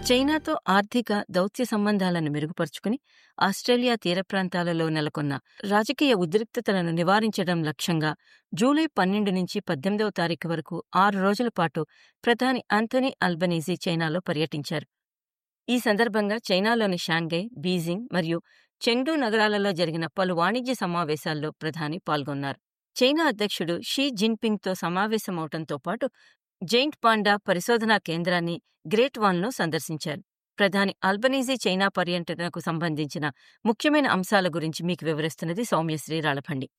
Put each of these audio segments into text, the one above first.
చైనాతో ఆర్థిక దౌత్య సంబంధాలను మెరుగుపరుచుకుని ఆస్ట్రేలియా తీర ప్రాంతాలలో నెలకొన్న రాజకీయ ఉద్రిక్తతలను నివారించడం లక్ష్యంగా జూలై పన్నెండు నుంచి పద్దెనిమిదవ తారీఖు వరకు ఆరు రోజుల పాటు ప్రధాని ఆంథోనీ అల్బనీజీ చైనాలో పర్యటించారు ఈ సందర్భంగా చైనాలోని షాంఘై బీజింగ్ మరియు చెంగ్డూ నగరాలలో జరిగిన పలు వాణిజ్య సమావేశాల్లో ప్రధాని పాల్గొన్నారు చైనా అధ్యక్షుడు షీ జిన్పింగ్తో సమావేశమవటంతో పాటు జైంట్ పాండా పరిశోధనా కేంద్రాన్ని గ్రేట్ వాన్ను సందర్శించారు ప్రధాని అల్బనీజీ చైనా పర్యటనకు సంబంధించిన ముఖ్యమైన అంశాల గురించి మీకు వివరిస్తున్నది సౌమ్యశ్రీ రాళపండి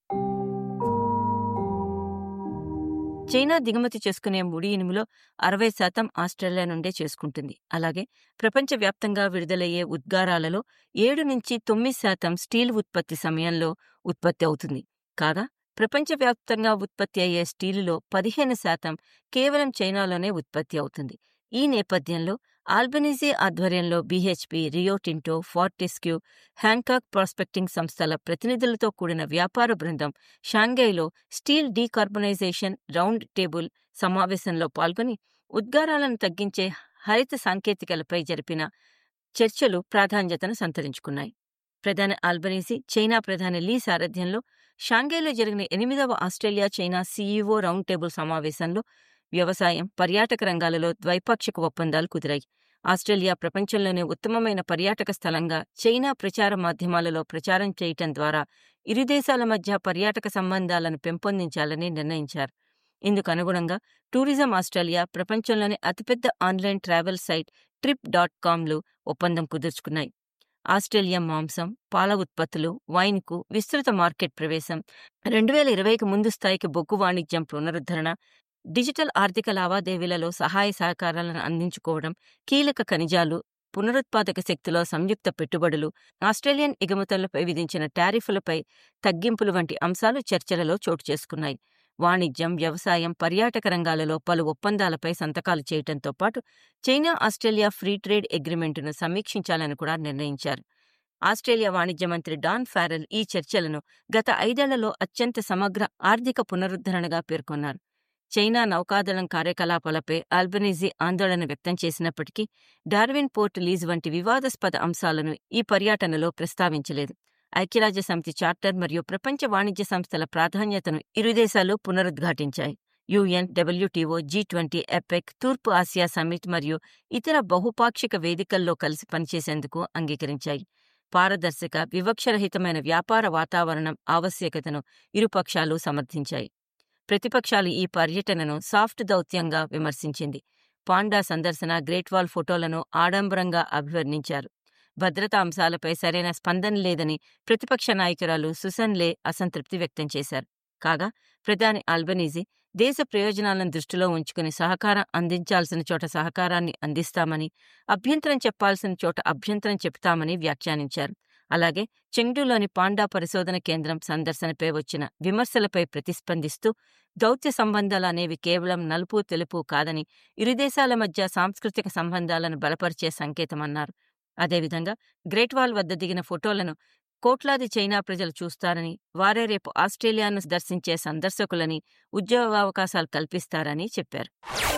చైనా దిగుమతి చేసుకునే ముడి ఇనుములో అరవై శాతం ఆస్ట్రేలియా నుండే చేసుకుంటుంది అలాగే ప్రపంచవ్యాప్తంగా విడుదలయ్యే ఉద్గారాలలో ఏడు నుంచి తొమ్మిది శాతం స్టీల్ ఉత్పత్తి సమయంలో ఉత్పత్తి అవుతుంది కాగా ప్రపంచవ్యాప్తంగా ఉత్పత్తి అయ్యే స్టీలులో పదిహేను శాతం కేవలం చైనాలోనే ఉత్పత్తి అవుతుంది ఈ నేపథ్యంలో ఆల్బనీజీ ఆధ్వర్యంలో BHP Rio Tinto Fortescue Hancock prospecting సంస్థల ప్రతినిధులతో కూడిన వ్యాపార బృందం షాంఘైలో స్టీల్ డీకార్బనైజేషన్ రౌండ్ టేబుల్ సమావేశంలో పాల్గొని ఉద్గారాలను తగ్గించే హరిత సాంకేతికలపై జరిపిన చర్చలు ప్రాధాన్యతను సంతరించుకున్నాయి ప్రధాని ఆల్బనీజీ చైనా ప్రధాని లీ సారథ్యంలో షాంఘైలో జరిగిన ఎనిమిదవ Australia China CEO round table సమావేశంలో వ్యవసాయం పర్యాటక రంగాలలో ద్వైపాక్షిక ఒప్పందాలు కుదిరాయి ఆస్ట్రేలియా ప్రపంచంలోనే ఉత్తమమైన పర్యాటక స్థలంగా చైనా ప్రచార మాధ్యమాలలో ప్రచారం చేయటం ద్వారా ఇరు దేశాల మధ్య పర్యాటక సంబంధాలను పెంపొందించాలని నిర్ణయించారు ఇందుకు అనుగుణంగా టూరిజం ఆస్ట్రేలియా ప్రపంచంలోనే అతిపెద్ద online travel site trip dot కామ్లు ఒప్పందం కుదుర్చుకున్నాయి ఆస్ట్రేలియా మాంసం పాల ఉత్పత్తులు వైన్కు విస్తృత మార్కెట్ ప్రవేశం రెండు వేల ఇరవైకి ముందు స్థాయికి బొగ్గు వాణిజ్యం పునరుద్ధరణ డిజిటల్ ఆర్థిక లావాదేవీలలో సహాయ సహకారాలను అందించుకోవడం కీలక ఖనిజాలు పునరుత్పాదక శక్తిలో సంయుక్త పెట్టుబడులు ఆస్ట్రేలియన్ ఎగుమతులపై విధించిన టారిఫ్లపై తగ్గింపులు వంటి అంశాలు చర్చలలో చోటు చేసుకున్నాయి వాణిజ్యం వ్యవసాయం పర్యాటక రంగాలలో పలు ఒప్పందాలపై సంతకాలు చేయటంతో పాటు చైనా ఆస్ట్రేలియా ఫ్రీ ట్రేడ్ అగ్రిమెంటును సమీక్షించాలని కూడా నిర్ణయించారు ఆస్ట్రేలియా వాణిజ్య మంత్రి డాన్ ఫారెల్ ఈ చర్చలను గత ఐదేళ్లలో అత్యంత సమగ్ర ఆర్థిక పునరుద్ధరణగా పేర్కొన్నారు చైనా నౌకాదళం కార్యకలాపాలపై ఆల్బనీజీ ఆందోళన వ్యక్తం చేసినప్పటికీ డార్విన్ పోర్ట్ లీజ్ వంటి వివాదాస్పద అంశాలను ఈ పర్యటనలో ప్రస్తావించలేదు ఐక్యరాజ్య సమితి చార్టర్ మరియు ప్రపంచ వాణిజ్య సంస్థల ప్రాధాన్యతను ఇరు దేశాలు పునరుద్ఘాటించాయి UN WTO G twenty APEC తూర్పు ఆసియా సమ్మిట్ మరియు ఇతర బహుపాక్షిక వేదికల్లో కలిసి పనిచేసేందుకు అంగీకరించాయి పారదర్శక వివక్షరహితమైన వ్యాపార వాతావరణం ఆవశ్యకతను ఇరుపక్షాలు సమర్థించాయి ప్రతిపక్షాలు ఈ పర్యటనను సాఫ్ట్ దౌత్యంగా విమర్శించింది పాండా సందర్శన గ్రేట్ వాల్ ఫోటోలను ఆడంబరంగా అభివర్ణించారు భద్రతా అంశాలపై సరైన స్పందన లేదని ప్రతిపక్ష నాయకురాలు సుసన్ లే అసంతృప్తి వ్యక్తం చేశారు కాగా ప్రధాని ఆల్బనీజీ దేశ ప్రయోజనాలను దృష్టిలో ఉంచుకుని సహకారం అందించాల్సిన చోట సహకారాన్ని అందిస్తామని అభ్యంతరం చెప్పాల్సిన చోట అభ్యంతరం చెప్తామని వ్యాఖ్యానించారు అలాగే చెంగ్డూలోని పాండా పరిశోధన కేంద్రం సందర్శనపై వచ్చిన విమర్శలపై ప్రతిస్పందిస్తూ దౌత్య సంబంధాలు అనేవి కేవలం నలుపు తెలుపు కాదని ఇరు దేశాల మధ్య సాంస్కృతిక సంబంధాలను బలపరిచే సంకేతమన్నారు అదేవిధంగా గ్రేట్ వాల్ వద్ద దిగిన ఫోటోలను కోట్లాది చైనా ప్రజలు చూస్తారని వారే రేపు ఆస్ట్రేలియాను దర్శించే సందర్శకులని ఉద్యోగావకాశాలు కల్పిస్తారని చెప్పారు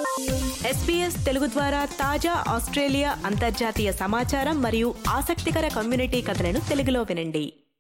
ఎస్పీఎస్ తెలుగు ద్వారా తాజా ఆస్ట్రేలియా అంతర్జాతీయ సమాచారం మరియు ఆసక్తికర కమ్యూనిటీ కథలను తెలుగులో వినండి